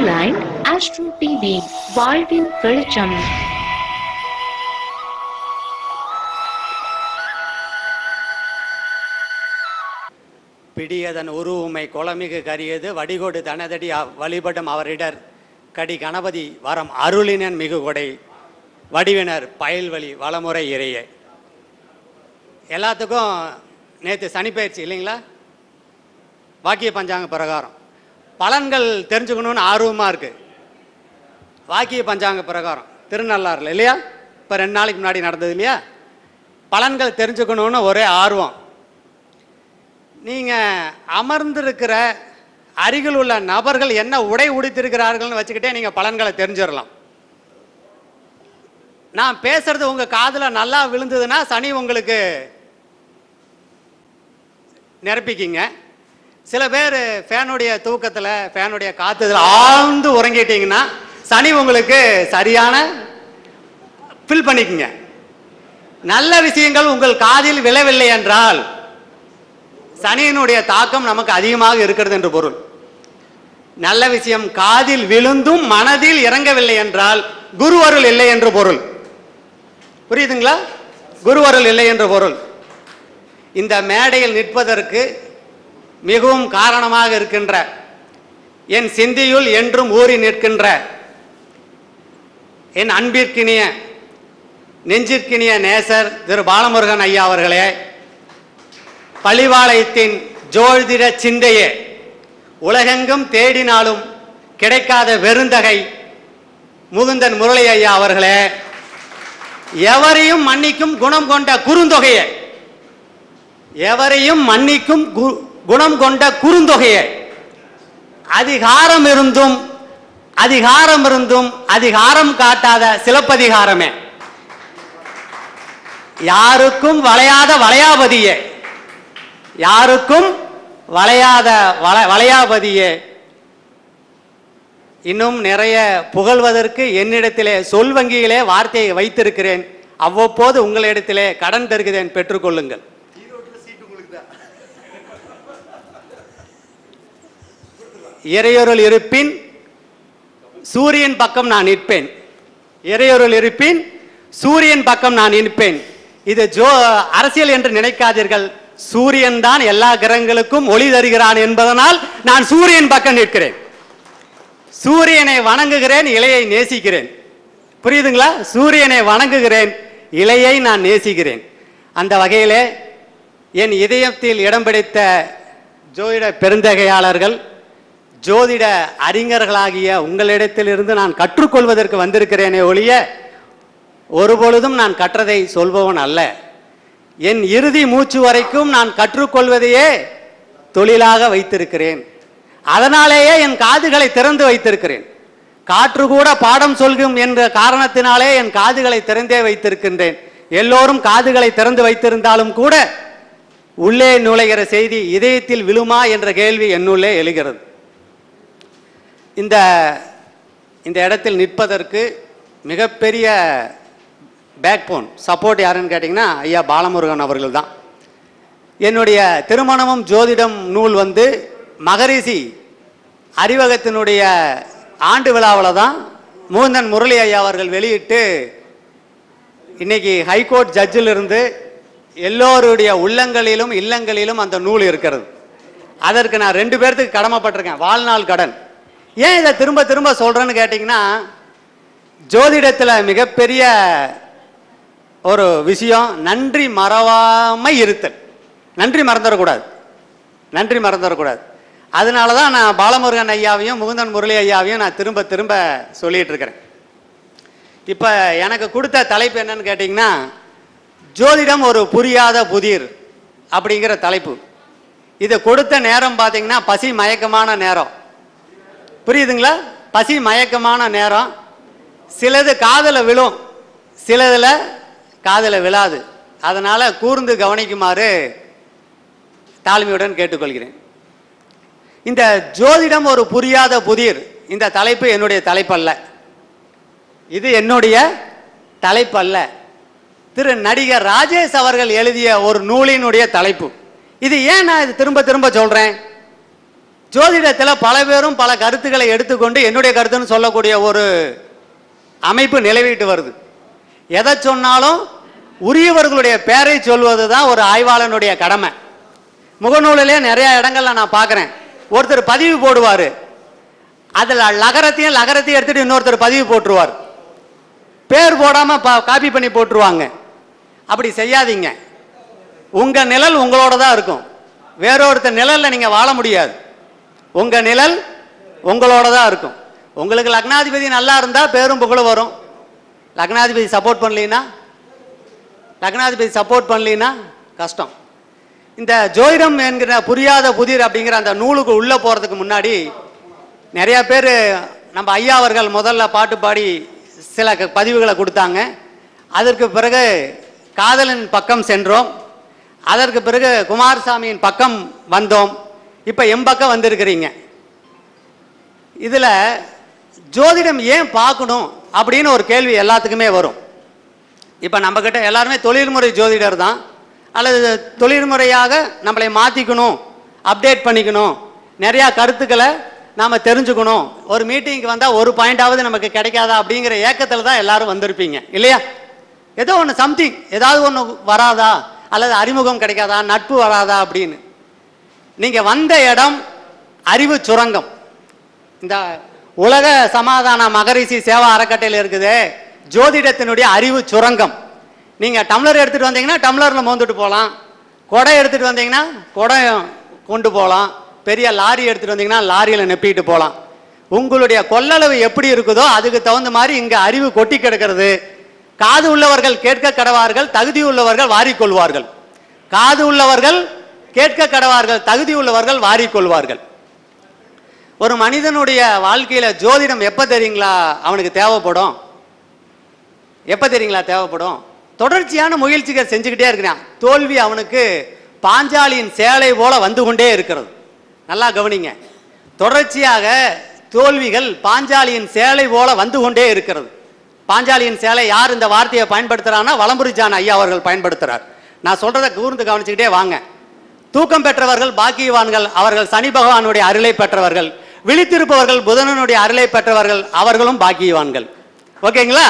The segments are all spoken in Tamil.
ஆன்லைன் ஆஸ்ட்ரோ டிவி வாழ்வின் வெளிச்சம் பிடியதன் உருவுமை குளமிகு கரியது வடிகொடு தனதடி அவ்- வழிபடும் அவரிடர் கடி கணபதி வரம் அருளினன் மிகு கொடை வடிவினர் பயல்வழி வளமுறை இறையே எல்லாத்துக்கும் நேற்று சனிப்பயிற்சி இல்லைங்களா வாக்கிய பஞ்சாங்க பிரகாரம் பலன்கள் தெரிஞ்சுக்கணும்னு ஆர்வமாக இருக்குது வாக்கிய பஞ்சாங்க பிரகாரம் திருநள்ளாறில் இல்லையா இப்போ ரெண்டு நாளைக்கு முன்னாடி நடந்தது இல்லையா பலன்கள் தெரிஞ்சுக்கணும்னு ஒரே ஆர்வம் நீங்கள் அமர்ந்திருக்கிற அருகில் உள்ள நபர்கள் என்ன உடை உடுத்திருக்கிறார்கள்னு வச்சுக்கிட்டே நீங்கள் பலன்களை தெரிஞ்சிடலாம் நான் பேசுறது உங்க காதுல நல்லா விழுந்ததுன்னா சனி உங்களுக்கு நிரப்பிக்கிங்க சில பேர் ஃபேனுடைய தூக்கத்தில் ஃபேனுடைய காத்துல ஆழ்ந்து உறங்கிட்டீங்கன்னா சனி உங்களுக்கு சரியான ஃபில் பண்ணிக்கங்க நல்ல விஷயங்கள் உங்கள் காதில் விழவில்லை என்றால் சனியினுடைய தாக்கம் நமக்கு அதிகமாக இருக்கிறது என்று பொருள் நல்ல விஷயம் காதில் விழுந்தும் மனதில் இறங்கவில்லை என்றால் குருவருள் இல்லை என்று பொருள் புரியுதுங்களா குருவருள் இல்லை என்று பொருள் இந்த மேடையில் நிற்பதற்கு மிகவும் காரணமாக இருக்கின்ற என் சிந்தியுள் என்றும் ஊறி நிற்கின்ற என் அன்பிற்கினிய நெஞ்சிற்கினிய நேசர் திரு பாலமுருகன் ஐயா அவர்களே பழிவாளையத்தின் ஜோதிட சிந்தையே உலகெங்கும் தேடினாலும் கிடைக்காத வெறுந்தகை முகுந்தன் முரளி ஐயா அவர்களே எவரையும் மன்னிக்கும் குணம் கொண்ட குறுந்தொகையே எவரையும் மன்னிக்கும் கு- குணம் கொண்ட குறுந்தொகையே அதிகாரம் இருந்தும் அதிகாரம் இருந்தும் அதிகாரம் காட்டாத சிலப்பதிகாரமே யாருக்கும் வளையாத வளையாபதியே யாருக்கும் வளையாத வள வளையாபதியே இன்னும் நிறைய புகழ்வதற்கு என்னிடத்திலே சொல் வங்கியிலே வார்த்தையை வைத்திருக்கிறேன் அவ்வப்போது உங்களிடத்திலே கடன் தருகிறேன் பெற்றுக்கொள்ளுங்கள் இறையொருள் இருப்பின் சூரியன் பக்கம் நான் நிற்பேன் இறையொருள் இருப்பின் சூரியன் பக்கம் நான் நிற்பேன் இது ஜோ அரசியல் என்று நினைக்காதீர்கள் சூரியன் தான் எல்லா கிரகங்களுக்கும் ஒளி தருகிறான் என்பதனால் நான் சூரியன் பக்கம் நிற்கிறேன் சூரியனை வணங்குகிறேன் இலையை நேசிக்கிறேன் புரியுதுங்களா சூரியனை வணங்குகிறேன் இலையை நான் நேசிக்கிறேன் அந்த வகையிலே என் இதயத்தில் இடம் பிடித்த ஜோதிட பெருந்தகையாளர்கள் ஜோதிட அறிஞர்களாகிய உங்களிடத்திலிருந்து நான் கற்றுக்கொள்வதற்கு வந்திருக்கிறேனே ஒழிய ஒருபொழுதும் நான் கற்றதை சொல்பவன் அல்ல என் இறுதி மூச்சு வரைக்கும் நான் கற்றுக்கொள்வதையே தொழிலாக வைத்திருக்கிறேன் அதனாலேயே என் காதுகளை திறந்து வைத்திருக்கிறேன் காற்று கூட பாடம் சொல்கும் என்ற காரணத்தினாலே என் காதுகளை திறந்தே வைத்திருக்கின்றேன் எல்லோரும் காதுகளை திறந்து வைத்திருந்தாலும் கூட உள்ளே நுழைகிற செய்தி இதயத்தில் விழுமா என்ற கேள்வி என்னுள்ளே எழுகிறது இந்த இந்த இடத்தில் நிற்பதற்கு மிகப்பெரிய பேக்போன் சப்போர்ட் யாருன்னு கேட்டிங்கன்னா ஐயா பாலமுருகன் அவர்கள் தான் என்னுடைய திருமணமும் ஜோதிடம் நூல் வந்து மகரிஷி அறிவகத்தினுடைய ஆண்டு விழாவில் தான் மூந்தன் முரளி ஐயா அவர்கள் வெளியிட்டு இன்னைக்கு ஹைகோர்ட் ஜட்ஜில் இருந்து எல்லோருடைய உள்ளங்களிலும் இல்லங்களிலும் அந்த நூல் இருக்கிறது அதற்கு நான் ரெண்டு பேர்த்துக்கு கடமைப்பட்டிருக்கேன் வாழ்நாள் கடன் ஏன் இதை திரும்ப திரும்ப சொல்றேன்னு கேட்டிங்கன்னா ஜோதிடத்தில் மிகப்பெரிய ஒரு விஷயம் நன்றி மறவாமை இருத்தல் நன்றி மறந்துடக்கூடாது நன்றி மறந்துடக்கூடாது அதனால தான் நான் பாலமுருகன் ஐயாவையும் முகுந்தன் முரளி ஐயாவையும் நான் திரும்ப திரும்ப சொல்லிட்டு இருக்கிறேன் இப்போ எனக்கு கொடுத்த தலைப்பு என்னன்னு கேட்டிங்கன்னா ஜோதிடம் ஒரு புரியாத புதிர் அப்படிங்கிற தலைப்பு இதை கொடுத்த நேரம் பார்த்தீங்கன்னா பசி மயக்கமான நேரம் புரியுதுங்களா பசி மயக்கமான நேரம் சிலது காதில் விழும் சிலதில் காதில் விழாது அதனால் கூர்ந்து கவனிக்குமாறு தாழ்மையுடன் கேட்டுக்கொள்கிறேன் இந்த ஜோதிடம் ஒரு புரியாத புதிர் இந்த தலைப்பு என்னுடைய தலைப்பல்ல இது என்னுடைய தலைப்பல்ல திரு நடிகர் ராஜேஷ் அவர்கள் எழுதிய ஒரு நூலினுடைய தலைப்பு இது ஏன் நான் இது திரும்ப திரும்ப சொல்றேன் ஜோதிடத்தில் பல பேரும் பல கருத்துக்களை எடுத்துக்கொண்டு என்னுடைய கருத்துன்னு சொல்லக்கூடிய ஒரு அமைப்பு நிலவிட்டு வருது எதை சொன்னாலும் உரியவர்களுடைய பெயரை சொல்வது தான் ஒரு ஆய்வாளனுடைய கடமை முகநூலிலே நிறைய இடங்கள்ல நான் பார்க்குறேன் ஒருத்தர் பதிவு போடுவார் அதில் லகரத்தையும் லகரத்தையும் எடுத்துட்டு இன்னொருத்தர் பதிவு போட்டுருவார் பேர் போடாம காப்பி பண்ணி போட்டுருவாங்க அப்படி செய்யாதீங்க உங்க நிழல் உங்களோட தான் இருக்கும் வேறொருத்தர் நிழல்ல நீங்க வாழ முடியாது உங்க நிழல் உங்களோட தான் இருக்கும் உங்களுக்கு லக்னாதிபதி நல்லா இருந்தா பேரும் புகழும் வரும் லக்னாதிபதி சப்போர்ட் பண்ணலீன்னா லக்னாதிபதி சப்போர்ட் பண்ணலீன்னா கஷ்டம் இந்த ஜோதிடம் என்கிற புரியாத புதிர் அப்படிங்கிற அந்த நூலுக்கு உள்ள போறதுக்கு முன்னாடி நிறைய பேர் நம்ம ஐயா அவர்கள் முதல்ல பாட்டு பாடி சில க- பதிவுகளை கொடுத்தாங்க அதற்கு பிறகு காதலின் பக்கம் சென்றோம் அதற்கு பிறகு குமாரசாமியின் பக்கம் வந்தோம் இப்போ எம் பக்கம் வந்திருக்கிறீங்க இதில் ஜோதிடம் ஏன் பார்க்கணும் அப்படின்னு ஒரு கேள்வி எல்லாத்துக்குமே வரும் இப்போ நம்மக்கிட்ட எல்லாருமே தொழில்முறை ஜோதிடர் தான் அல்லது தொழில்முறையாக நம்மளை மாற்றிக்கணும் அப்டேட் பண்ணிக்கணும் நிறையா கருத்துக்களை நாம் தெரிஞ்சுக்கணும் ஒரு மீட்டிங்க்கு வந்தால் ஒரு பாயிண்டாவது நமக்கு கிடைக்காதா அப்படிங்கிற ஏக்கத்தில் தான் எல்லாரும் வந்திருப்பீங்க இல்லையா ஏதோ ஒன்று சம்திங் ஏதாவது ஒன்று வராதா அல்லது அறிமுகம் கிடைக்காதா நட்பு வராதா அப்படின்னு நீங்கள் வந்த இடம் அறிவு சுரங்கம் இந்த உலக சமாதான மகரிஷி சேவா அறக்கட்டையில் இருக்குது ஜோதிடத்தினுடைய அறிவு சுரங்கம் நீங்கள் டம்ளர் எடுத்துகிட்டு வந்தீங்கன்னா டம்ளரில் மோந்துட்டு போகலாம் குடை எடுத்துகிட்டு வந்தீங்கன்னா குடை கொண்டு போகலாம் பெரிய லாரி எடுத்துகிட்டு வந்தீங்கன்னா லாரியில் நெப்பிட்டு போகலாம் உங்களுடைய கொள்ளளவு எப்படி இருக்குதோ அதுக்கு தகுந்த மாதிரி இங்கே அறிவு கொட்டி கிடக்கிறது காது உள்ளவர்கள் கேட்க கடவார்கள் தகுதி உள்ளவர்கள் வாரிக்கொள்வார்கள் காது உள்ளவர்கள் கேட்க கடவார்கள் தகுதி உள்ளவர்கள் வாரிக்கொள்வார்கள் ஒரு மனிதனுடைய வாழ்க்கையில ஜோதிடம் எப்ப தெரியுங்களா அவனுக்கு தேவைப்படும் எப்ப தெரியுங்களா தேவைப்படும் தொடர்ச்சியான முயற்சிகள் செஞ்சுக்கிட்டே இருக்கிறான் தோல்வி அவனுக்கு பாஞ்சாலியின் சேலை போல வந்து கொண்டே இருக்கிறது நல்லா கவனிங்க தொடர்ச்சியாக தோல்விகள் பாஞ்சாலியின் சேலை போல வந்து கொண்டே இருக்கிறது பாஞ்சாலியின் சேலை யார் இந்த வார்த்தையை பயன்படுத்துறான்னா வலம்புரிஜான் ஐயா அவர்கள் பயன்படுத்துறார் நான் சொல்றதை கூர்ந்து கவனிச்சுக்கிட்டே வாங்க தூக்கம் பெற்றவர்கள் பாக்கியவான்கள் அவர்கள் சனி பகவானுடைய அருளை பெற்றவர்கள் விழித்திருப்பவர்கள் புதனனுடைய அருளை பெற்றவர்கள் அவர்களும் பாக்கியவான்கள் ஓகேங்களா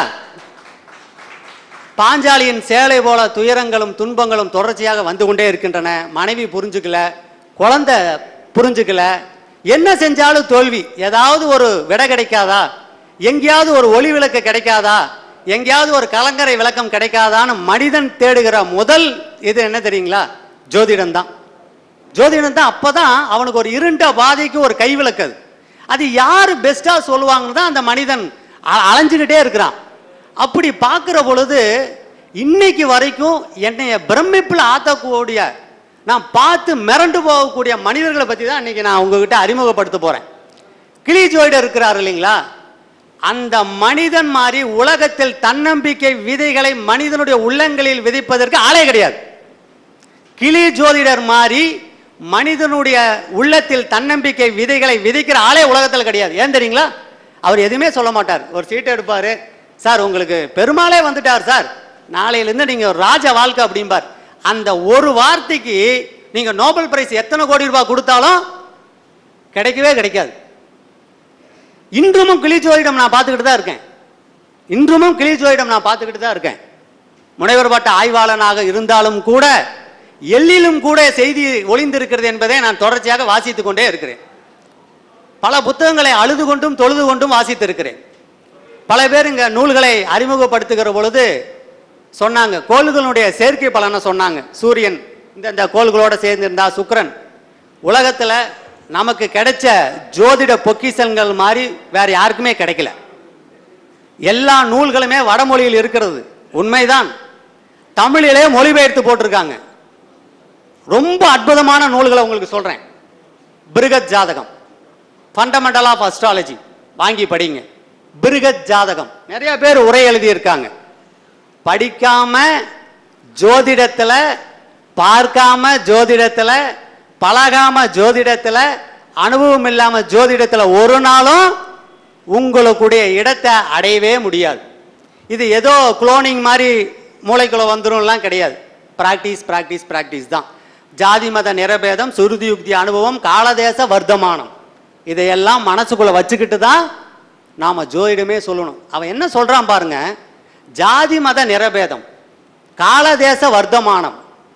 பாஞ்சாலியின் சேலை போல துயரங்களும் துன்பங்களும் தொடர்ச்சியாக வந்து கொண்டே இருக்கின்றன மனைவி புரிஞ்சுக்கல குழந்தை புரிஞ்சுக்கல என்ன செஞ்சாலும் தோல்வி ஏதாவது ஒரு விடை கிடைக்காதா எங்கேயாவது ஒரு ஒளி விளக்கு கிடைக்காதா எங்கேயாவது ஒரு கலங்கரை விளக்கம் கிடைக்காதான்னு மனிதன் தேடுகிற முதல் இது என்ன தெரியுங்களா ஜோதிடம் தான் ஜோதிடம் தான் அப்பதான் அவனுக்கு ஒரு இருண்ட பாதைக்கு ஒரு கை விளக்குது அது யார் பெஸ்டா சொல்லுவாங்கன்னு தான் அந்த மனிதன் அ- அலைஞ்சுக்கிட்டே இருக்கிறான் அப்படி பார்க்கிற பொழுது இன்னைக்கு வரைக்கும் என்னைய பிரமிப்பில் ஆத்தக்கூடிய நான் பார்த்து மிரண்டு போகக்கூடிய மனிதர்களை பற்றி தான் இன்னைக்கு நான் உங்ககிட்ட அறிமுகப்படுத்த போறேன் கிளி ஜோயிடர் இருக்கிறார் இல்லைங்களா அந்த மனிதன் மாதிரி உலகத்தில் தன்னம்பிக்கை விதைகளை மனிதனுடைய உள்ளங்களில் விதைப்பதற்கு ஆளே கிடையாது கிளி ஜோதிடர் மாதிரி மனிதனுடைய உள்ளத்தில் தன்னம்பிக்கை விதைகளை விதைக்கிற ஆளே உலகத்தில் கிடையாது ஏன் தெரியுங்களா அவர் எதுவுமே சொல்ல மாட்டார் ஒரு சீட் எடுப்பாரு சார் உங்களுக்கு பெருமாளே வந்துட்டார் சார் நாளையிலேருந்து நீங்க ஒரு ராஜ வாழ்க்கை அப்படிம்பார் அந்த ஒரு வார்த்தைக்கு நீங்க நோபல் பிரைஸ் எத்தனை கோடி ரூபாய் கொடுத்தாலும் கிடைக்கவே கிடைக்காது இன்றுமும் கிளி ஜோதிடம் நான் பார்த்துக்கிட்டு தான் இருக்கேன் இன்றுமும் கிளி ஜோதிடம் நான் பார்த்துக்கிட்டு தான் இருக்கேன் முனைவர் பட்ட ஆய்வாளனாக இருந்தாலும் கூட எல்லிலும் கூட செய்தி ஒளிந்திருக்கிறது என்பதை நான் தொடர்ச்சியாக வாசித்துக் கொண்டே இருக்கிறேன் பல புத்தகங்களை அழுது கொண்டும் தொழுது கொண்டும் வாசித்திருக்கிறேன் பல பேர் இங்க நூல்களை அறிமுகப்படுத்துகிற பொழுது சொன்னாங்க கோள்களுடைய சேர்க்கை பலனை சொன்னாங்க சூரியன் இந்த இந்த கோள்களோட சேர்ந்திருந்தா சுக்கிரன் உலகத்துல நமக்கு கிடைச்ச ஜோதிட பொக்கிஷங்கள் மாதிரி வேற யாருக்குமே கிடைக்கல எல்லா நூல்களுமே வடமொழியில் இருக்கிறது உண்மைதான் தமிழிலே மொழிபெயர்த்து போட்டிருக்காங்க ரொம்ப அற்புதமான நூல்களை உங்களுக்கு சொல்றேன் பிருகத் ஜாதகம் ஃபண்டமெண்டல் ஆஃப் அஸ்ட்ராலஜி வாங்கி படிங்க பிருகத் ஜாதகம் நிறைய பேர் உரை எழுதியிருக்காங்க படிக்காம ஜோதிடத்துல பார்க்காம ஜோதிடத்துல பழகாம ஜோதிடத்துல அனுபவம் இல்லாம ஜோதிடத்துல ஒரு நாளும் உங்களுடைய இடத்தை அடையவே முடியாது இது ஏதோ குளோனிங் மாதிரி மூளைக்குள்ள வந்துரும்லாம் கிடையாது பிராக்டிஸ் பிராக்டிஸ் பிராக்டிஸ் தான் ஜாதி மத நிறபேதம் சுருதி யுக்தி அனுபவம் காலதேச வர்த்தமானம் இதையெல்லாம் மனசுக்குள்ள வச்சுக்கிட்டு தான் நாம ஜோதிடமே சொல்லணும் அவன் என்ன சொல்றான் பாருங்க ஜாதி மத நிறபேதம் காலதேச வர்த்தமானம்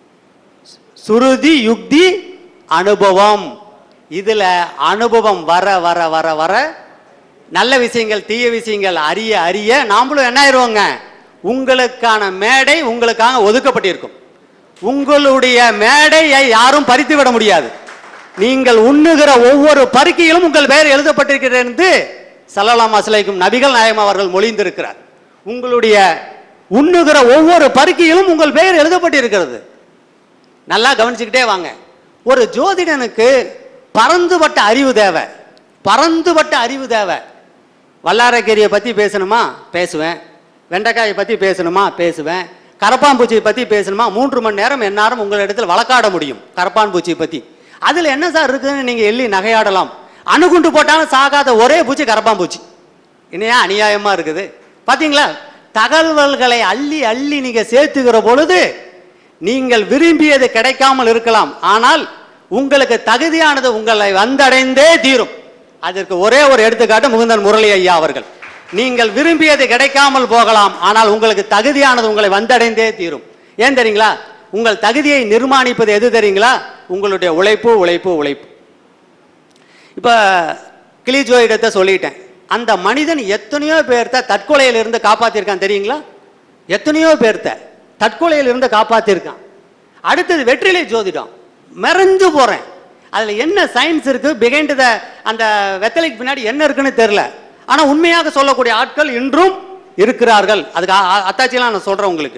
சுருதி யுக்தி அனுபவம் இதுல அனுபவம் வர வர வர வர நல்ல விஷயங்கள் தீய விஷயங்கள் அறிய அறிய நாமளும் என்ன ஆயிருவோங்க உங்களுக்கான மேடை உங்களுக்காக ஒதுக்கப்பட்டிருக்கும் உங்களுடைய மேடையை யாரும் பறித்து விட முடியாது நீங்கள் உண்ணுகிற ஒவ்வொரு பருக்கையிலும் உங்கள் பெயர் எழுதப்பட்டிருக்கிறது என்று சல்லல்லாஹு அஸ்லைக்கும் நபிகள் நாயகம் அவர்கள் மொழிந்திருக்கிறார் உங்களுடைய உண்ணுகிற ஒவ்வொரு பருக்கையிலும் உங்கள் பெயர் எழுதப்பட்டிருக்கிறது நல்லா கவனிச்சுக்கிட்டே வாங்க ஒரு ஜோதிடனுக்கு பறந்துபட்ட அறிவு தேவை பறந்துபட்ட அறிவு தேவை வல்லாரக்கீரியை பற்றி பேசணுமா பேசுவேன் வெண்டைக்காயை பற்றி பேசணுமா பேசுவேன் கரப்பான்பூச்சியை பற்றி பேசணுமா மூன்று மணி நேரம் எந்நேரம் உங்களிடத்தில் வழக்காட முடியும் கரப்பான்பூச்சியை பற்றி அதில் என்ன சார் இருக்குன்னு நீங்கள் எள்ளி நகையாடலாம் அணுகுண்டு போட்டாலும் சாகாத ஒரே பூச்சி கரப்பான்பூச்சி இனியா அநியாயமா இருக்குது பாத்தீங்களா தகவல்களை அள்ளி அள்ளி நீங்க சேர்த்துக்கிற பொழுது நீங்கள் விரும்பியது கிடைக்காமல் இருக்கலாம் ஆனால் உங்களுக்கு தகுதியானது உங்களை வந்தடைந்தே தீரும் அதற்கு ஒரே ஒரு எடுத்துக்காட்டு முகுந்தன் முரளி ஐயா அவர்கள் நீங்கள் விரும்பியது கிடைக்காமல் போகலாம் ஆனால் உங்களுக்கு தகுதியானது உங்களை வந்தடைந்தே தீரும் ஏன் தெரியுங்களா உங்கள் தகுதியை நிர்மாணிப்பது எது தெரியுங்களா உங்களுடைய உழைப்பு உழைப்பு உழைப்பு இப்ப கிளிஜோயிடத்தை சொல்லிட்டேன் அந்த மனிதன் எத்தனையோ பேர்த்த தற்கொலையிலிருந்து காப்பாத்திருக்கான் தெரியுங்களா எத்தனையோ பேர்த்த தற்கொலையிலிருந்து காப்பாத்திருக்கான் அடுத்தது வெற்றிலை ஜோதிடம் மறைஞ்சு போறேன் அதுல என்ன சயின்ஸ் இருக்கு பிகைண்ட் த அந்த வெத்தலைக்கு பின்னாடி என்ன இருக்குன்னு தெரியல ஆனா உண்மையாக சொல்லக்கூடிய ஆட்கள் இன்றும் இருக்கிறார்கள் அதுக்கு அ- அ- அத்தாச்சிலாம் நான் சொல்றேன் உங்களுக்கு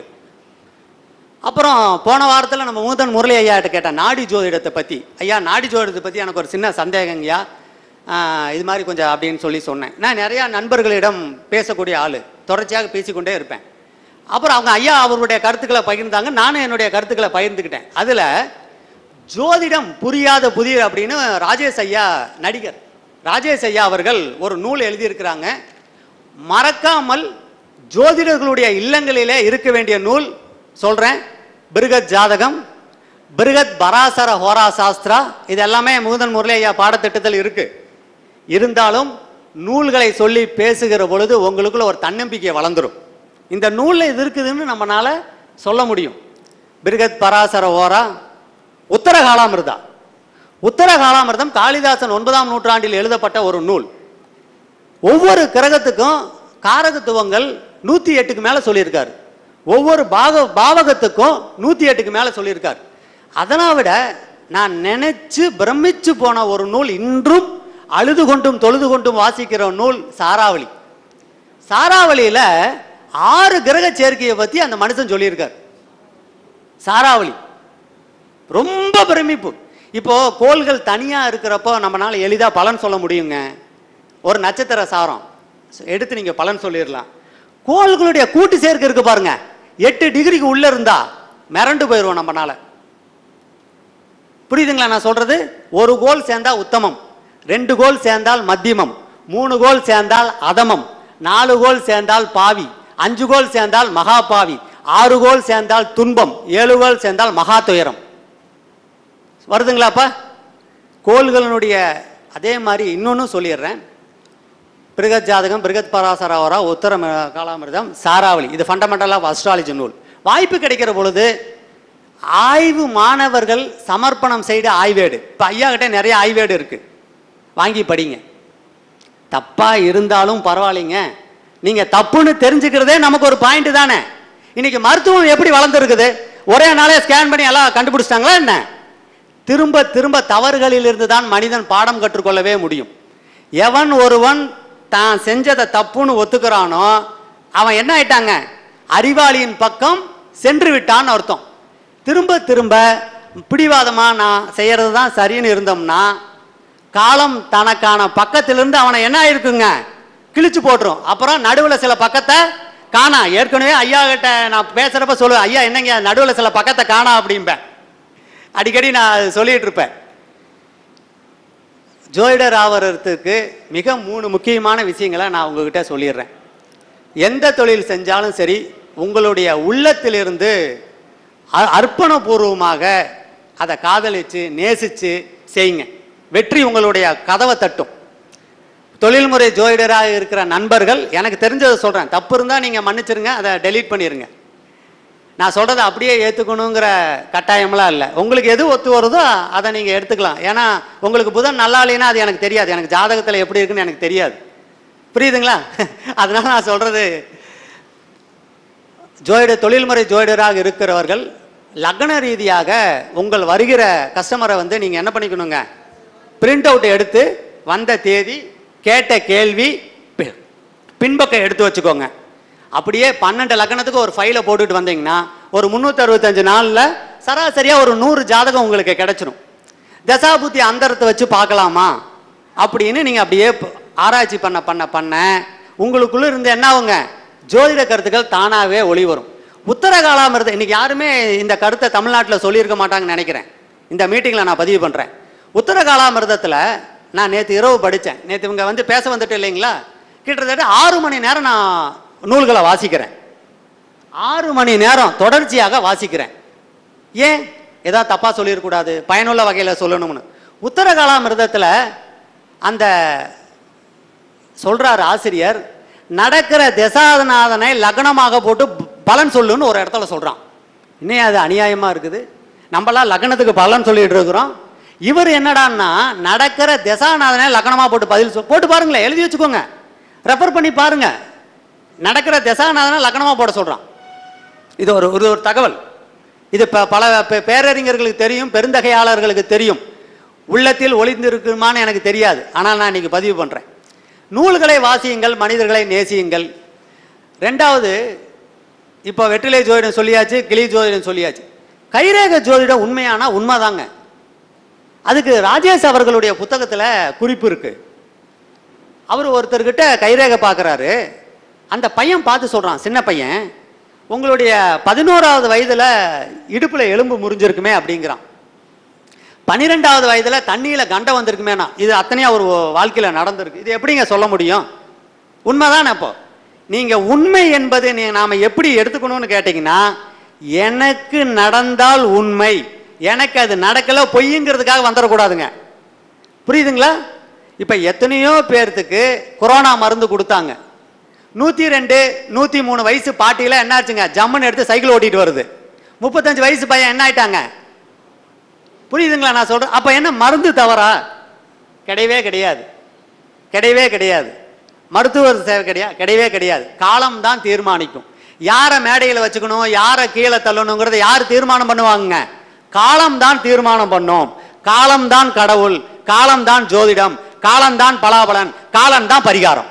அப்புறம் போன வாரத்தில் நம்ம மூதன் முரளி ஐயா கிட்ட கேட்டேன் நாடி ஜோதிடத்தை பற்றி ஐயா நாடி ஜோதிடத்தை பற்றி எனக்கு ஒரு சின்ன சந்தேகங்கய்யா ஆஹ் இது மாதிரி கொஞ்சம் அப்படின்னு சொல்லி சொன்னேன் நான் நிறையா நண்பர்களிடம் பேசக்கூடிய ஆள் தொடர்ச்சியாக பேசிக்கொண்டே இருப்பேன் அப்புறம் அவங்க ஐயா அவருடைய கருத்துக்களை பகிர்ந்தாங்க நானும் என்னுடைய கருத்துக்களை பகிர்ந்துக்கிட்டேன் அதில் ஜோதிடம் புரியாத புதிய அப்படின்னு ராஜேஷ் ஐயா நடிகர் ராஜேஷ் ஐயா அவர்கள் ஒரு நூல் எழுதியிருக்கிறாங்க மறக்காமல் ஜோதிடர்களுடைய இல்லங்களிலே இருக்க வேண்டிய நூல் சொல்றேன் பிருகத் ஜாதகம் பிருகத் பராசர ஹோரா சாஸ்திரா இது எல்லாமே முகுந்தன் முரளி ஐயா பாடத்திட்டத்தில் இருக்கு இருந்தாலும் நூல்களை சொல்லி பேசுகிற பொழுது உங்களுக்குள்ள ஒரு தன்னம்பிக்கை வளர்ந்துரும் இந்த நூலில் இது இருக்குதுன்னு நம்மனால சொல்ல முடியும் பிருகத் பராசர ஹோரா உத்தர காலாமிர்தா உத்தர காலாமிர்தம் காளிதாசன் ஒன்பதாம் நூற்றாண்டில் எழுதப்பட்ட ஒரு நூல் ஒவ்வொரு கிரகத்துக்கும் காரகத்துவங்கள் நூத்தி எட்டுக்கு மேல சொல்லியிருக்காரு ஒவ்வொரு பாக பாவகத்துக்கும் நூத்தி எட்டுக்கு மேல சொல்லியிருக்காரு அதனை விட நான் நினைச்சு பிரமிச்சு போன ஒரு நூல் இன்றும் அழுது கொண்டும் தொழுது கொண்டும் வாசிக்கிற நூல் சாராவளி சாராவளியில ஆறு கிரக சேர்க்கையை பத்தி அந்த மனுஷன் சொல்லியிருக்கார் சாராவளி ரொம்ப பிரமிப்பு இப்போ கோள்கள் தனியா இருக்கிறப்போ நம்மனால எளிதா பலன் சொல்ல முடியுங்க ஒரு நட்சத்திர சாரம் எடுத்து நீங்க பலன் சொல்லிடலாம் கோள்களுடைய கூட்டு சேர்க்கை இருக்கு பாருங்க எட்டு டிகிரிக்கு உள்ள இருந்தா மிரண்டு போயிடுவோம் நம்மனால புரியுதுங்களா நான் சொல்றது ஒரு கோல் சேர்ந்தா உத்தமம் ரெண்டு கோல் சேர்ந்தால் மத்தியமம் மூணு கோல் சேர்ந்தால் அதமம் நாலு கோல் சேர்ந்தால் பாவி அஞ்சு கோல் சேர்ந்தால் மகா பாவி ஆறு கோல் சேர்ந்தால் துன்பம் ஏழு கோல் சேர்ந்தால் மகா துயரம் வருதுங்களாப்பா கோள்களினுடைய அதே மாதிரி இன்னொன்னு சொல்லிடுறேன் பிருகத் ஜாதகம் பிருகத் பராசராவரா உத்தர ம- காலாமிர்தம் சாராவளி இது ஃபண்டமெண்டல் ஆஃப் அஸ்ட்ராலஜி நூல் வாய்ப்பு கிடைக்கிற பொழுது ஆய்வு மாணவர்கள் சமர்ப்பணம் செய்த ஆய்வேடு இப்போ ஐயா கிட்ட நிறைய ஆய்வேடு இருக்கு வாங்கி படிங்க தப்பா இருந்தாலும் பரவாயில்லைங்க நீங்க தப்புன்னு தெரிஞ்சுக்கிறதே நமக்கு ஒரு பாயிண்ட் தானே இன்னைக்கு மருத்துவம் எப்படி வளர்ந்துருக்குது ஒரே நாளே ஸ்கேன் பண்ணி எல்லாம் கண்டுபிடிச்சிட்டாங்களா என்ன திரும்ப திரும்ப தவறுகளிலிருந்து தான் மனிதன் பாடம் கற்றுக்கொள்ளவே முடியும் எவன் ஒருவன் தான் செஞ்சதை தப்புன்னு ஒத்துக்கிறானோ அவன் என்ன ஆயிட்டாங்க அறிவாளியின் பக்கம் சென்று விட்டான்னு அர்த்தம் திரும்ப திரும்ப பிடிவாதமா நான் செய்யறது தான் சரின்னு இருந்தோம்னா காலம் தனக்கான பக்கத்திலிருந்து அவனை என்ன ஆயிருக்குங்க கிழிச்சு போட்டுரும் அப்புறம் நடுவில் சில பக்கத்தை காணா ஏற்கனவே ஐயா கிட்ட நான் பேசுறப்ப சொல்லுவேன் ஐயா என்னங்க நடுவில் சில பக்கத்தை காணா அப்படிம்பேன் அடிக்கடி நான் அது சொல்லிட்டு இருப்பேன் ஜோதிடர் ஆவறதுக்கு மிக மூணு முக்கியமான விஷயங்களை நான் உங்ககிட்ட சொல்லிடுறேன் எந்த தொழில் செஞ்சாலும் சரி உங்களுடைய உள்ளத்திலிருந்து அ- அர்ப்பணபூர்வமாக அதை காதலிச்சு நேசிச்சு செய்யுங்க வெற்றி உங்களுடைய கதவை தட்டும் தொழில்முறை ஜோதிடராக இருக்கிற நண்பர்கள் எனக்கு தெரிஞ்சதை சொல்கிறேன் தப்பு இருந்தால் நீங்கள் மன்னிச்சிருங்க அதை டெலீட் பண்ணிடுங்க நான் சொல்கிறத அப்படியே ஏற்றுக்கணுங்கிற கட்டாயம்லாம் இல்லை உங்களுக்கு எது ஒத்து வருதோ அதை நீங்கள் எடுத்துக்கலாம் ஏன்னா உங்களுக்கு புதன் நல்லா இல்லைன்னா அது எனக்கு தெரியாது எனக்கு ஜாதகத்தில் எப்படி இருக்குன்னு எனக்கு தெரியாது புரியுதுங்களா அதனால நான் சொல்கிறது ஜோதிட தொழில்முறை ஜோதிடராக இருக்கிறவர்கள் லக்ன ரீதியாக உங்கள் வருகிற கஸ்டமரை வந்து நீங்கள் என்ன பண்ணிக்கணுங்க பிரிண்ட் அவுட் எடுத்து வந்த தேதி கேட்ட கேள்வி பி- பின்பக்கம் எடுத்து வச்சுக்கோங்க அப்படியே பன்னெண்டு லக்னத்துக்கு ஒரு ஃபைலை போட்டுட்டு வந்தீங்கன்னா ஒரு முந்நூற்றி அறுபத்தஞ்சு நாளில் சராசரியாக ஒரு நூறு ஜாதகம் உங்களுக்கு கிடைச்சிரும் தசாபுத்தி அந்தரத்தை வச்சு பார்க்கலாமா அப்படின்னு நீங்கள் அப்படியே ப- ஆராய்ச்சி பண்ண பண்ண பண்ண உங்களுக்குள்ள இருந்து என்ன ஆகுங்க ஜோதிட கருத்துக்கள் தானாகவே ஒளி வரும் உத்தர காலாமிருதம் இன்னைக்கு யாருமே இந்த கருத்தை தமிழ்நாட்டில் சொல்லியிருக்க மாட்டாங்கன்னு நினைக்கிறேன் இந்த மீட்டிங்கில் நான் பதிவு பண்ணுறேன் உத்தர காலாமிருதத்தில் நான் நேற்று இரவு படித்தேன் நேற்று இவங்க வந்து பேச வந்துட்டு இல்லைங்களா கிட்டத்தட்ட ஆறு மணி நேரம் நான் நூல்களை வாசிக்கிறேன் ஆறு மணி நேரம் தொடர்ச்சியாக வாசிக்கிறேன் ஏன் ஏதாவது தப்பா சொல்லிடக்கூடாது பயனுள்ள வகையில் சொல்லணும்னு உத்தர காலாமிருதத்தில் அந்த சொல்றார் ஆசிரியர் நடக்கிற தசாதநாதனை லக்னமாக போட்டு ப- பலன் சொல்லுன்னு ஒரு இடத்துல சொல்றான் இன்னும் அது அநியாயமா இருக்குது நம்மளாம் லக்னத்துக்கு பலன் சொல்லிட்டு இருக்கிறோம் இவர் என்னடான்னா நடக்கிற தசாநாதனை லக்னமா போட்டு பதில் சொல் போட்டு பாருங்களேன் எழுதி வச்சுக்கோங்க ரெஃபர் பண்ணி பாருங்க நடக்கிற தசாநாதனை லக்னமா போட சொல்றான் இது ஒரு ஒரு ஒரு தகவல் இது ப- பல பே- பேரறிஞர்களுக்கு தெரியும் பெருந்தகையாளர்களுக்கு தெரியும் உள்ளத்தில் ஒளிந்திருக்குமான்னு எனக்கு தெரியாது ஆனால் நான் இன்னைக்கு பதிவு பண்ணுறேன் நூல்களை வாசியுங்கள் மனிதர்களை நேசியுங்கள் ரெண்டாவது இப்போ வெற்றிலை ஜோதிடம் சொல்லியாச்சு கிளி ஜோதிடம் சொல்லியாச்சு கைரேக ஜோதிடம் உண்மையானா உண்மைதாங்க அதுக்கு ராஜேஷ் அவர்களுடைய புத்தகத்தில் குறிப்பு இருக்கு அவர் ஒருத்தர்கிட்ட கைரேகை பார்க்குறாரு அந்த பையன் பார்த்து சொல்கிறான் சின்ன பையன் உங்களுடைய பதினோராவது வயதில் இடுப்பில் எலும்பு முறிஞ்சிருக்குமே அப்படிங்கிறான் பன்னிரெண்டாவது வயதில் தண்ணியில் கண்டை வந்திருக்குமேனா இது அத்தனையும் அவர் வாழ்க்கையில் நடந்திருக்கு இது எப்படிங்க சொல்ல முடியும் உண்மைதான் அப்போ நீங்கள் உண்மை என்பது நீ நாம் எப்படி எடுத்துக்கணும்னு கேட்டிங்கன்னா எனக்கு நடந்தால் உண்மை எனக்கு அது நடக்கல பொய்யுங்கிறதுக்காக வந்துடக்கூடாதுங்க புரியுதுங்களா இப்போ எத்தனையோ பேர்த்துக்கு கொரோனா மருந்து கொடுத்தாங்க நூற்றி ரெண்டு நூற்றி மூணு வயசு பாட்டியில் என்னாச்சுங்க ஜம்முன்னு எடுத்து சைக்கிள் ஓட்டிட்டு வருது முப்பத்தஞ்சு வயசு பையன் என்ன ஆயிட்டாங்க புரியுதுங்களா நான் சொல்கிறேன் அப்போ என்ன மருந்து தவறா கிடையவே கிடையாது கிடையவே கிடையாது மருத்துவர் சேவை கிடையாது கிடையவே கிடையாது காலம் தான் தீர்மானிக்கும் யாரை மேடையில் வச்சுக்கணும் யாரை கீழே தள்ளணுங்கிறத யார் தீர்மானம் பண்ணுவாங்க காலம் தான் தீர்மானம் பண்ணும் காலம் தான் கடவுள் காலம் தான் ஜோதிடம் காலம் தான் பலாபலன் காலம் தான் பரிகாரம்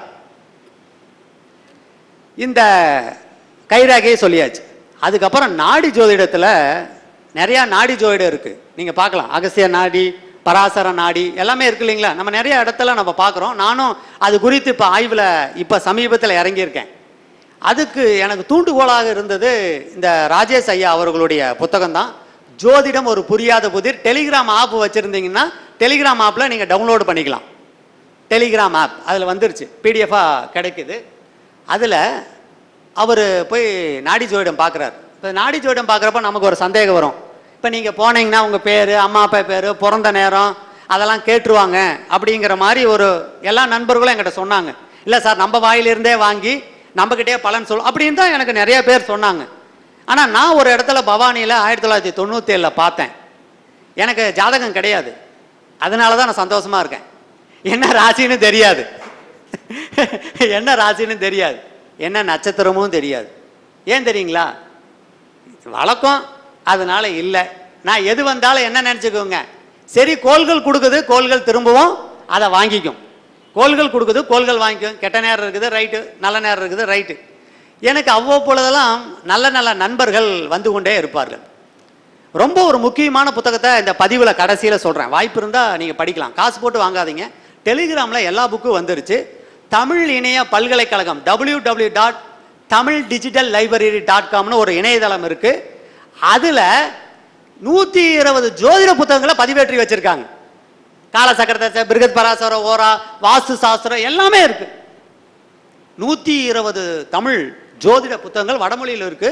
இந்த கைராகையை சொல்லியாச்சு அதுக்கப்புறம் நாடி ஜோதிடத்தில் நிறையா நாடி ஜோதிடம் இருக்கு நீங்க பார்க்கலாம் அகசிய நாடி பராசர நாடி எல்லாமே இருக்கு இல்லைங்களா நம்ம நிறைய இடத்துல நம்ம பார்க்குறோம் நானும் அது குறித்து இப்போ ஆய்வில் இப்போ சமீபத்தில் இறங்கியிருக்கேன் அதுக்கு எனக்கு தூண்டுகோலாக இருந்தது இந்த ராஜேஷ் ஐயா அவர்களுடைய புத்தகம் தான் ஜோதிடம் ஒரு புரியாத புதிர் டெலிகிராம் ஆப் வச்சுருந்தீங்கன்னா டெலிகிராம் ஆப்பில் நீங்கள் டவுன்லோட் பண்ணிக்கலாம் டெலிகிராம் ஆப் அதில் வந்துருச்சு பிடிஎஃபாக கிடைக்குது அதில் அவர் போய் நாடி ஜோதிடம் பார்க்குறாரு இப்போ நாடி ஜோதிடம் பார்க்குறப்ப நமக்கு ஒரு சந்தேகம் வரும் இப்போ நீங்கள் போனீங்கன்னா உங்கள் பேர் அம்மா அப்பா பேர் பிறந்த நேரம் அதெல்லாம் கேட்டுருவாங்க அப்படிங்கிற மாதிரி ஒரு எல்லா நண்பர்களும் என்கிட்ட சொன்னாங்க இல்லை சார் நம்ம வாயிலிருந்தே வாங்கி நம்மக்கிட்டே பலன் சொல் அப்படின்னு தான் எனக்கு நிறைய பேர் சொன்னாங்க ஆனால் நான் ஒரு இடத்துல பவானியில் ஆயிரத்தி தொள்ளாயிரத்தி தொண்ணூற்றி ஏழில் பார்த்தேன் எனக்கு ஜாதகம் கிடையாது அதனால தான் நான் சந்தோஷமா இருக்கேன் என்ன ராசின்னு தெரியாது என்ன ராசின்னு தெரியாது என்ன நட்சத்திரமும் தெரியாது ஏன் தெரியுங்களா வழக்கம் அதனால இல்லை நான் எது வந்தாலும் என்ன நினச்சிக்கோங்க சரி கோள்கள் கொடுக்குது கோள்கள் திரும்பவும் அதை வாங்கிக்கும் கோள்கள் கொடுக்குது கோள்கள் வாங்கிக்கும் கெட்ட நேரம் இருக்குது ரைட்டு நல்ல நேரம் இருக்குது ரைட்டு எனக்கு அவ்வப்பொழுதெல்லாம் நல்ல நல்ல நண்பர்கள் வந்து கொண்டே இருப்பார்கள் ரொம்ப ஒரு முக்கியமான புத்தகத்தை இந்த பதிவில் கடைசியில் சொல்கிறேன் வாய்ப்பு இருந்தால் நீங்கள் படிக்கலாம் காசு போட்டு வாங்காதீங்க டெலிகிராமில் எல்லா புக்கும் வந்துருச்சு தமிழ் இணைய பல்கலைக்கழகம் W W dot Tamil digital library dot காம்னு ஒரு இணையதளம் இருக்குது அதில் நூற்றி இருபது ஜோதிட புத்தகங்களை பதிவேற்றி வச்சுருக்காங்க காலசக்கரத்தை பிருகத் பராசர ஓரா வாஸ்து சாஸ்திரம் எல்லாமே இருக்குது நூற்றி இருபது தமிழ் ஜோதிட புத்தகங்கள் வடமொழியில் இருக்கு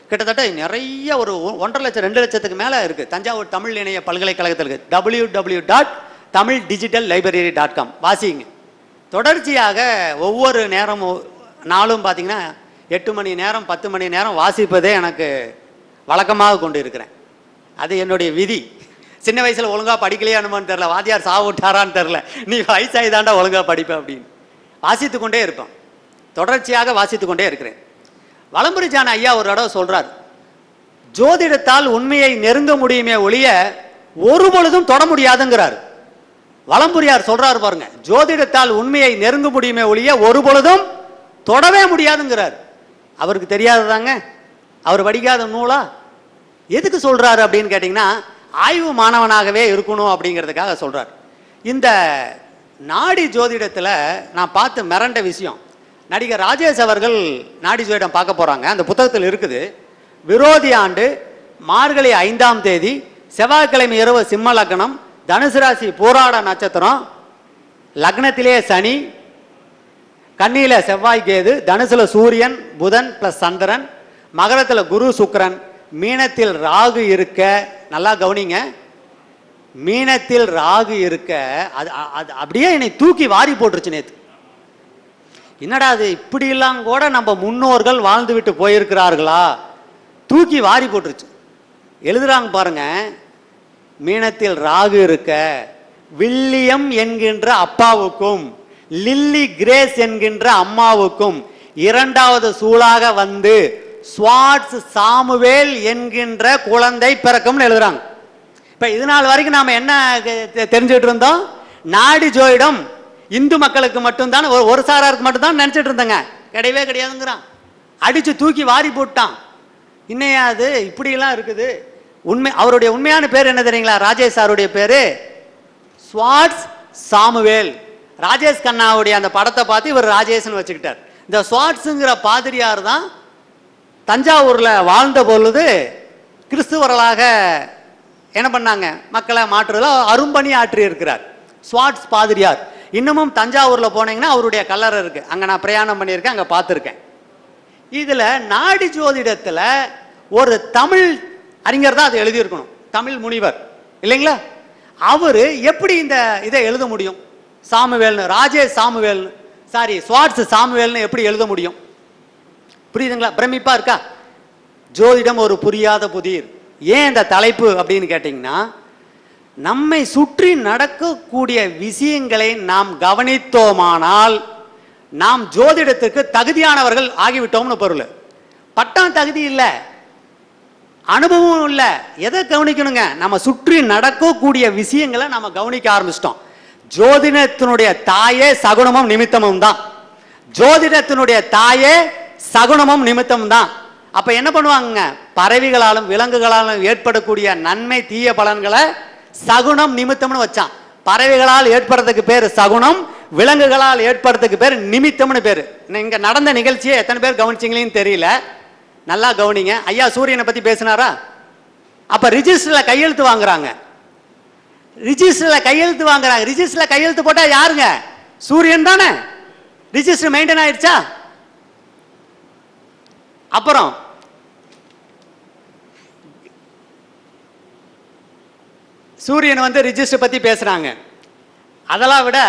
கிட்டத்தட்ட நிறைய ஒரு ஒ- ஒன்றரை லட்சம் ரெண்டு லட்சத்துக்கு மேலே இருக்குது தஞ்சாவூர் தமிழ் இணைய பல்கலைக்கழகத்தில் இருக்குது W W dot Tamil digital library dot com வாசிங்க தொடர்ச்சியாக ஒவ்வொரு நேரமும் நாளும் பார்த்தீங்கன்னா எட்டு மணி நேரம் பத்து மணி நேரம் வாசிப்பதே எனக்கு வழக்கமாக கொண்டு இருக்கிறேன் அது என்னுடைய விதி சின்ன வயசுல ஒழுங்கா படிக்கலையா என்னமோன்னு தெரில வாத்தியார் சாவு விட்டாரான்னு தெரில நீ வயசாகி தாண்டா ஒழுங்கா படிப்ப அப்படின்னு வாசித்து கொண்டே இருப்பேன் தொடர்ச்சியாக வாசித்து கொண்டே இருக்கிறேன் வலம்புரிஜான ஐயா ஒரு தடவை சொல்றார் ஜோதிடத்தால் உண்மையை நெருங்க முடியுமே ஒழிய ஒரு பொழுதும் தொட முடியாதுங்கிறார் வலம்புரியார் சொல்றாரு பாருங்க ஜோதிடத்தால் உண்மையை நெருங்க முடியுமே ஒழிய ஒரு பொழுதும் தொடவே முடியாதுங்கிறார் அவருக்கு தெரியாததாங்க அவர் படிக்காத நூலா எதுக்கு சொல்றாரு அப்படின்னு கேட்டிங்கன்னா ஆய்வு மாணவனாகவே இருக்கணும் அப்படிங்கிறதுக்காக சொல்றார் இந்த நாடி ஜோதிடத்துல நான் பார்த்து மிரண்ட விஷயம் நடிகர் ராஜேஷ் அவர்கள் நாடி ஜோதிடம் பார்க்க போறாங்க அந்த புத்தகத்தில் இருக்குது விரோதி ஆண்டு மார்கழி ஐந்தாம் தேதி செவ்வாய்க்கிழமை இரவு சிம்ம லக்னம் தனுசு ராசி போராட நட்சத்திரம் லக்னத்திலே சனி கன்னியில செவ்வாய் கேது தனுசுல சூரியன் புதன் பிளஸ் சந்திரன் மகரத்துல குரு சுக்கிரன் மீனத்தில் ராகு இருக்க நல்லா கவனிங்க மீனத்தில் ராகு இருக்க அது அ- அது அப்படியே என்னை தூக்கி வாரி போட்டுருச்சு நேத்து என்னடா அது இப்படியெல்லாம் கூட நம்ம முன்னோர்கள் வாழ்ந்து விட்டு போயிருக்கிறார்களா தூக்கி வாரி போட்டுருச்சு எழுதுறாங்க பாருங்க மீனத்தில் ராகு இருக்க வில்லியம் என்கின்ற அப்பாவுக்கும் லில்லி கிரேஸ் என்கின்ற அம்மாவுக்கும் இரண்டாவது சூளாக வந்து ஸ்வாட்ஸ் சாமுவேல் என்கின்ற குழந்தை பிறக்கும்னு எழுதுறாங்க இப்ப இது நாள் வரைக்கும் நாம என்ன தெ- தெரிஞ்சுட்டு இருந்தோம் நாடி ஜோயிடம் இந்து மக்களுக்கு மட்டும்தான் ஒரு ஒரு சாராருக்கு மட்டும்தான் நினைச்சிட்டு இருந்தேங்க கிடையவே கிடையாதுங்கிறான் அடிச்சு தூக்கி வாரி போட்டான் இன்னையா அது இப்படியெல்லாம் இருக்குது உண்மை அவருடைய உண்மையான பேர் என்ன தெரியுங்களா ராஜேஷ் சாருடைய பேரு ஸ்வாட்ஸ் சாமுவேல் ராஜேஷ் கண்ணாவுடைய அந்த படத்தை பார்த்து இவர் ராஜேஷ்னு வச்சுக்கிட்டார் இந்த ஸ்வாட்ஸுங்கிற பாதிரியார் தான் தஞ்சாவூர்ல வாழ்ந்த பொழுது கிறிஸ்துவர்களாக என்ன பண்ணாங்க மக்களை மாற்றுறதுல அரும்பணி ஆற்றி இருக்கிறார் ஸ்வாட்ஸ் பாதிரியார் இன்னமும் தஞ்சாவூர்ல போனீங்கன்னா அவருடைய கல்லறை இருக்கு அங்க நான் பிரயாணம் பண்ணியிருக்கேன் அங்க பார்த்துருக்கேன் இதுல நாடி ஜோதிடத்துல ஒரு தமிழ் அறிஞர் தான் அதை எழுதியிருக்கணும் தமிழ் முனிவர் இல்லைங்களா அவரு எப்படி இந்த இதை எழுத முடியும் சாமுவேல்னு ராஜேஷ் சாமுவேல்னு சாரி ஸ்வாட்ஸ் சாமுவேல்னு எப்படி எழுத முடியும் புரியுதுங்களா பிரமிப்பா இருக்கா ஜோதிடம் ஒரு புரியாத புதிர் ஏன் இந்த தலைப்பு அப்படின்னு கேட்டிங்கன்னா நம்மை சுற்றி நடக்கக்கூடிய விஷயங்களை நாம் கவனித்தோமானால் நாம் ஜோதிடத்துக்கு தகுதியானவர்கள் ஆகிவிட்டோம்னு பொருள் பட்டம் தகுதி இல்லை அனுபவம் இல்லை எதை கவனிக்கணுங்க நம்ம சுற்றி நடக்கக்கூடிய விஷயங்களை நம்ம கவனிக்க ஆரம்பிச்சிட்டோம் ஜோதிடத்தினுடைய தாயே சகுனமும் நிமித்தமும் தான் ஜோதிடத்தினுடைய தாயே சகுனமும் நிமித்தமும் தான் அப்ப என்ன பண்ணுவாங்க பறவைகளாலும் விலங்குகளாலும் ஏற்படக்கூடிய நன்மை தீய பலன்களை சகுனம் நிமித்தம்னு வச்சான் பறவைகளால் ஏற்படுறதுக்கு பேர் சகுனம் விலங்குகளால் ஏற்படுறதுக்கு பேர் நிமித்தம்னு பேர் இங்க நடந்த நிகழ்ச்சியை எத்தனை பேர் கவனிச்சிங்களேன்னு தெரியல நல்லா கவனிங்க ஐயா சூரியனை பத்தி பேசினாரா அப்ப ரிஜிஸ்டர்ல கையெழுத்து வாங்குறாங்க ரிஜிஸ்டர்ல கையெழுத்து வாங்குறாங்க ரிஜிஸ்டர்ல கையெழுத்து போட்டா யாருங்க சூரியன் தானே ரிஜிஸ்டர் மெயின்டைன் ஆயிடுச்சா அப்புறம் சூரியன் வந்து ரிஜிஸ்டர் பத்தி பேசுறாங்க அதெல்லாம் விட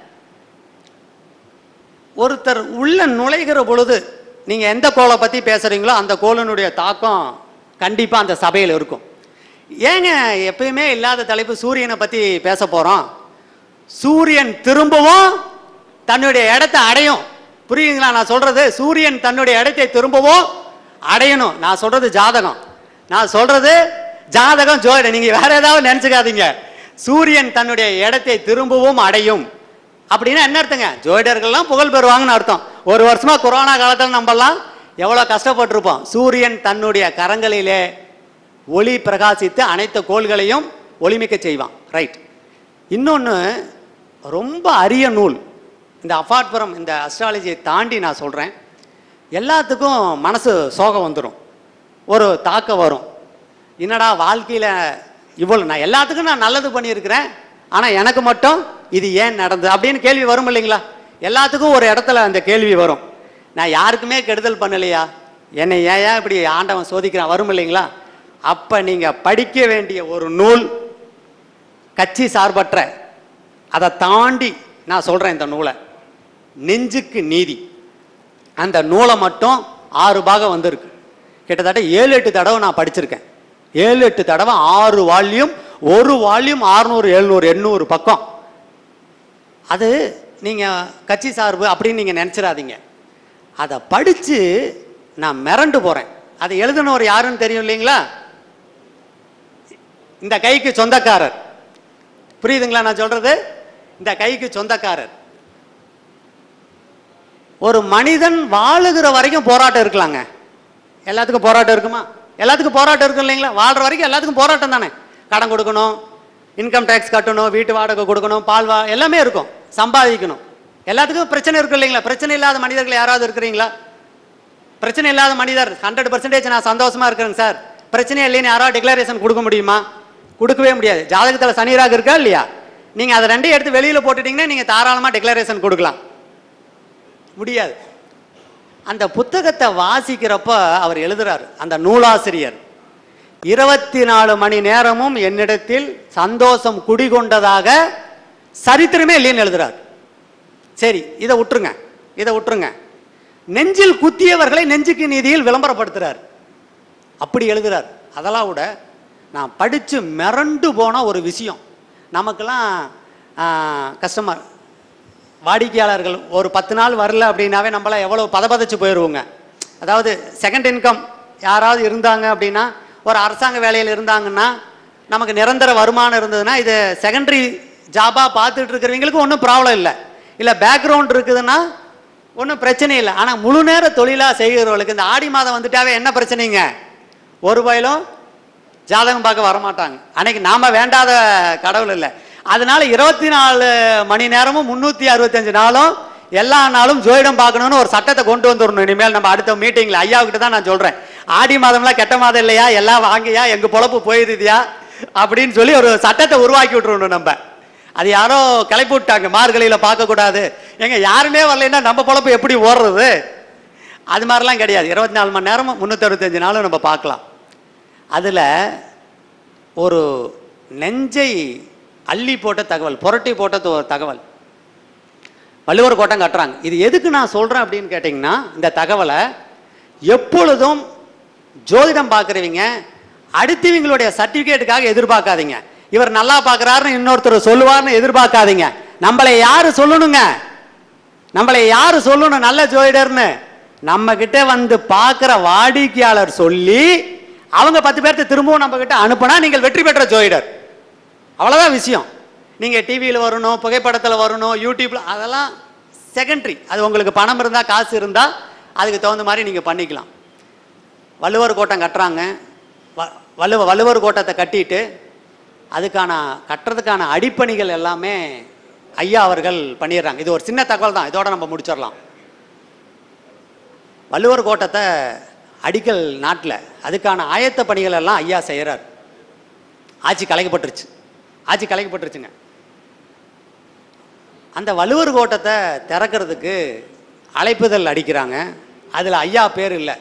ஒருத்தர் உள்ள நுழைகிற பொழுது நீங்க எந்த கோளை பத்தி பேசுறீங்களோ அந்த கோளினுடைய தாக்கம் கண்டிப்பா அந்த சபையில் இருக்கும் ஏங்க எப்பயுமே இல்லாத தலைப்பு சூரியனை பத்தி பேச போறோம் சூரியன் திரும்பவும் தன்னுடைய இடத்தை அடையும் புரியுதுங்களா நான் சொல்றது சூரியன் தன்னுடைய இடத்தை திரும்பவும் அடையணும் நான் சொல்றது ஜாதகம் நான் சொல்றது ஜாதகம் ஜோதிடம் நீங்க வேற ஏதாவது நினைச்சுக்காதீங்க சூரியன் தன்னுடைய இடத்தை திரும்பவும் அடையும் அப்படின்னா என்ன அர்த்தங்க ஜோதிடர்கள்லாம் புகழ் பெறுவாங்கன்னு அர்த்தம் ஒரு வருஷமா கொரோனா காலத்தில் நம்மலாம் எவ்வளவு கஷ்டப்பட்டிருப்போம் சூரியன் தன்னுடைய கரங்களிலே ஒளி பிரகாசித்து அனைத்து கோள்களையும் ஒளிமிக்க செய்வான் ரைட் இன்னொன்று ரொம்ப அரிய நூல் இந்த அஃபாட்புரம் இந்த அஸ்ட்ராலஜியை தாண்டி நான் சொல்கிறேன் எல்லாத்துக்கும் மனசு சோகம் வந்துடும் ஒரு தாக்கம் வரும் என்னடா வாழ்க்கையில் இவ்வளோ நான் எல்லாத்துக்கும் நான் நல்லது பண்ணியிருக்கிறேன் ஆனால் எனக்கு மட்டும் இது ஏன் நடந்தது அப்படின்னு கேள்வி வரும் இல்லைங்களா எல்லாத்துக்கும் ஒரு இடத்துல அந்த கேள்வி வரும் நான் யாருக்குமே கெடுதல் பண்ணலையா என்னை ஏன் ஏன் இப்படி ஆண்டவன் சோதிக்கிறான் வரும் இல்லைங்களா அப்ப நீங்க படிக்க வேண்டிய ஒரு நூல் கட்சி சார்பற்ற அதை தாண்டி நான் சொல்றேன் இந்த நூலை நெஞ்சுக்கு நீதி அந்த நூலை மட்டும் ஆறு பாகம் வந்திருக்கு கிட்டத்தட்ட ஏழு எட்டு தடவை நான் படிச்சிருக்கேன் ஏழு எட்டு தடவை ஆறு வால்யூம் ஒரு வால்யூம் ஆறுநூறு எழுநூறு எண்ணூறு பக்கம் அது நீங்க கட்சி சார்பு அப்படின்னு நீங்க நினைச்சிடாதீங்க அதை படிச்சு நான் மிரண்டு போறேன் அதை எழுதினவர் யாருன்னு தெரியும் இல்லைங்களா இந்த கைக்கு சொந்தக்காரர் புரியுதுங்களா நான் சொல்றது இந்த கைக்கு சொந்தக்காரர் ஒரு மனிதன் வாழுகிற வரைக்கும் போராட்டம் இருக்கலாங்க எல்லாத்துக்கும் போராட்டம் இருக்குமா எல்லாத்துக்கும் போராட்டம் இருக்கும் இல்லைங்களா வாழ்ற வரைக்கும் எல்லாத்துக்கும் போராட்டம் தானே கடன் கொடுக்கணும் இன்கம் டேக்ஸ் கட்டணும் வீட்டு வாடகை கொடுக்கணும் பால் வா எல்லாமே இருக்கும் சம்பாதிக்கணும் எல்லாத்துக்கும் பிரச்சனை இருக்கும் இல்லைங்களா பிரச்சனை இல்லாத மனிதர்கள் யாராவது இருக்கிறீங்களா பிரச்சனை இல்லாத மனிதர் ஹண்ட்ரட் பர்சன்டேஜ் நான் சந்தோஷமா இருக்கிறேங்க சார் பிரச்சனை இல்லைன்னு யாராவது டிக்ளரேஷன் கொடுக்க முடியுமா கொடுக்கவே முடியாது ஜாதகத்தில் சனிராக இருக்கா இல்லையா நீங்க அதை ரெண்டையும் எடுத்து வெளியில போட்டுட்டீங்கன்னா நீங்க தாராளமா டிக்ளரேஷன் கொடுக்கலாம் முடியாது அந்த புத்தகத்தை வாசிக்கிறப்ப அவர் எழுதுறாரு அந்த நூலாசிரியர் இருபத்தி நாலு மணி நேரமும் என்னிடத்தில் சந்தோஷம் குடிகொண்டதாக சரித்திரமே இல்லைன்னு எழுதுறாரு சரி இதை விட்டுருங்க இதை விட்டுருங்க நெஞ்சில் குத்தியவர்களை நெஞ்சுக்கு நீதியில் விளம்பரப்படுத்துறார் அப்படி எழுதுறார் அதெல்லாம் விட நான் படிச்சு மிரண்டு போன ஒரு விஷயம் நமக்கெல்லாம் கஸ்டமர் வாடிக்கையாளர்கள் ஒரு பத்து நாள் வரல அப்படின்னாவே நம்மள எவ்வளோ பதபதச்சு போயிடுவோங்க அதாவது செகண்ட் இன்கம் யாராவது இருந்தாங்க அப்படின்னா ஒரு அரசாங்க வேலையில் இருந்தாங்கன்னா நமக்கு நிரந்தர வருமானம் இருந்ததுன்னா இது செகண்டரி ஜாபாக பார்த்துட்டு இருக்கிறவங்களுக்கு ஒன்றும் ப்ராப்ளம் இல்லை இல்லை பேக்ரவுண்ட் இருக்குதுன்னா ஒன்றும் பிரச்சனை இல்லை ஆனால் முழு நேர தொழிலாக செய்கிறவர்களுக்கு இந்த ஆடி மாதம் வந்துட்டாவே என்ன பிரச்சனைங்க ஒரு ரூபாயிலும் ஜாதகம் பார்க்க வரமாட்டாங்க அன்னைக்கு நாம வேண்டாத கடவுள் இல்லை அதனால இருபத்தி நாலு மணி நேரமும் முன்னூத்தி அறுபத்தஞ்சு நாளும் எல்லா நாளும் ஜோயிடம் பார்க்கணும்னு ஒரு சட்டத்தை கொண்டு வந்துடணும் இனிமேல் நம்ம அடுத்த மீட்டிங்ல ஐயா கிட்ட தான் நான் சொல்றேன் ஆடி மாதம்லாம் கெட்ட மாதம் இல்லையா எல்லாம் வாங்கியா எங்க பொழப்பு போயிருதியா அப்படின்னு சொல்லி ஒரு சட்டத்தை உருவாக்கி விட்டுறணும் நம்ம அது யாரோ கிளப்பி விட்டாங்க மார்கழியில பார்க்க கூடாது எங்க யாருமே வரலைன்னா நம்ம பொழப்பு எப்படி ஓடுறது அது மாதிரிலாம் கிடையாது இருபத்தி நாலு மணி நேரமும் முந்நூற்றி அறுபத்தஞ்சு நாளும் நம்ம பார்க்கலாம் அதில் ஒரு நெஞ்சை அள்ளி போட்ட தகவல் புரட்டி போட்ட தொ- தகவல் வள்ளுவர் கோட்டம் கட்டுறாங்க இது எதுக்கு நான் சொல்கிறேன் அப்படின்னு கேட்டிங்கன்னா இந்த தகவலை எப்பொழுதும் ஜோதிடம் பார்க்குறவங்க அடுத்தவங்களுடைய சர்டிஃபிகேட்டுக்காக எதிர்பார்க்காதீங்க இவர் நல்லா பார்க்குறாருன்னு இன்னொருத்தர் சொல்லுவார்னு எதிர்பார்க்காதீங்க நம்மளை யாரு சொல்லணுங்க நம்மளை யாரு சொல்லணும் நல்ல ஜோதிடர்னு நம்ம கிட்ட வந்து பார்க்குற வாடிக்கையாளர் சொல்லி அவங்க பத்து பேர்த்த திரும்பவும் நம்ம கிட்ட அனுப்புனா நீங்கள் வெற்றி பெற்ற ஜோதிடர் அவ்வளவுதான் விஷயம் நீங்க டிவியில வரணும் புகைப்படத்துல வரணும் யூடியூப்ல அதெல்லாம் செகண்டரி அது உங்களுக்கு பணம் இருந்தா காசு இருந்தா அதுக்கு தகுந்த மாதிரி நீங்க பண்ணிக்கலாம் வள்ளுவர் கோட்டம் கட்டுறாங்க வ- வள்ளுவ வள்ளுவர் கோட்டத்தை கட்டிட்டு அதுக்கான கட்டுறதுக்கான அடிப்பணிகள் எல்லாமே ஐயா அவர்கள் பண்ணிடுறாங்க இது ஒரு சின்ன தகவல் தான் இதோட நம்ம முடிச்சிடலாம் வள்ளுவர் கோட்டத்தை அடிக்கல் நாட்டில் அதுக்கான ஆயத்த பணிகள் எல்லாம் ஐயா செய்கிறார் ஆட்சி கலைக்கப்பட்டுருச்சு ஆட்சி கலைக்கப்பட்டுருச்சுங்க அந்த வள்ளுவர் கோட்டத்தை திறக்கிறதுக்கு அழைப்புதல் அடிக்கிறாங்க அதில் ஐயா பேர் இல்லை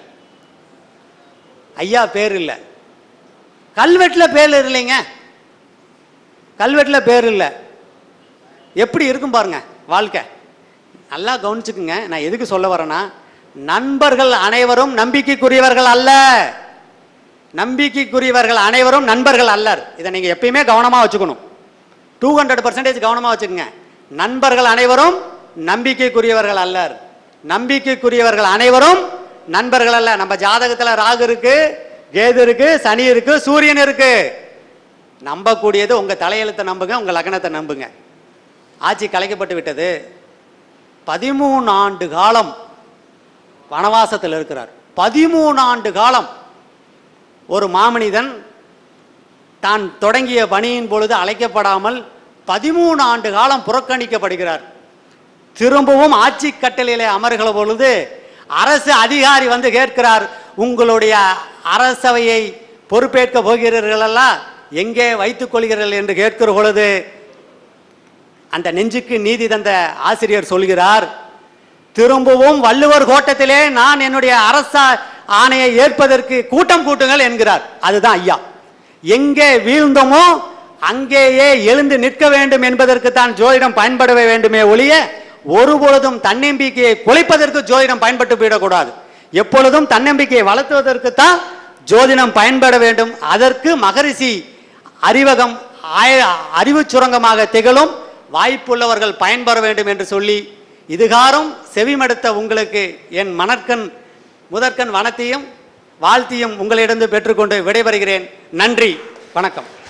ஐயா பேர் இல்லை கல்வெட்டில் பேர் இல்லைங்க கல்வெட்டில் பேர் இல்லை எப்படி இருக்கும் பாருங்க வாழ்க்கை நல்லா கவனிச்சுக்குங்க நான் எதுக்கு சொல்ல வரேன்னா நண்பர்கள் அனைவரும் நம்பிக்கைக்குரியவர்கள் அல்ல நம்பிக்கைக்குரியவர்கள் அனைவரும் நண்பர்கள் அல்லர் இதை நீங்க எப்பயுமே கவனமா வச்சுக்கணும் டூ ஹண்ட்ரட் பர்சன்டேஜ் கவனமா வச்சுக்கோங்க நண்பர்கள் அனைவரும் நம்பிக்கைக்குரியவர்கள் அல்லர் நம்பிக்கைக்குரியவர்கள் அனைவரும் நண்பர்கள் அல்ல நம்ம ஜாதகத்துல ராகு இருக்கு கேது இருக்கு சனி இருக்கு சூரியன் இருக்கு நம்பக்கூடியது உங்க தலையெழுத்தை நம்புங்க உங்க லக்னத்தை நம்புங்க ஆட்சி கலைக்கப்பட்டு விட்டது பதிமூணு ஆண்டு காலம் வனவாசத்தில் இருக்கிறார் பதிமூணு ஆண்டு காலம் ஒரு மாமனிதன் தான் தொடங்கிய பணியின் பொழுது அழைக்கப்படாமல் பதிமூணு ஆண்டு காலம் புறக்கணிக்கப்படுகிறார் திரும்பவும் ஆட்சி கட்டளையிலே அமர்கிற பொழுது அரசு அதிகாரி வந்து கேட்கிறார் உங்களுடைய அரசவையை பொறுப்பேற்க போகிறீர்களா எங்கே வைத்துக் கொள்கிறீர்கள் என்று கேட்கிற பொழுது அந்த நெஞ்சுக்கு நீதி தந்த ஆசிரியர் சொல்கிறார் திரும்பவும் வள்ளுவர் கோட்டத்திலே நான் என்னுடைய அரச ஆணையை ஏற்பதற்கு கூட்டம் கூட்டுங்கள் என்கிறார் அதுதான் ஐயா எங்கே வீழ்ந்தோமோ அங்கேயே எழுந்து நிற்க வேண்டும் என்பதற்கு தான் ஜோதிடம் பயன்பட வேண்டுமே ஒழிய ஒருபொழுதும் தன்னம்பிக்கையை குலைப்பதற்கு ஜோதிடம் பயன்பட்டு விடக்கூடாது எப்பொழுதும் தன்னம்பிக்கையை வளர்த்துவதற்கு தான் ஜோதிடம் பயன்பட வேண்டும் அதற்கு மகரிஷி அறிவகம் ஆய- அறிவுச் சுரங்கமாக திகழும் வாய்ப்புள்ளவர்கள் பயன்பெற வேண்டும் என்று சொல்லி இதுகாரும் செவிமடுத்த உங்களுக்கு என் மணற்கண் முதற்கண் வனத்தையும் வாழ்த்தியும் உங்களிடம் பெற்றுக்கொண்டு விடைபெறுகிறேன் நன்றி வணக்கம்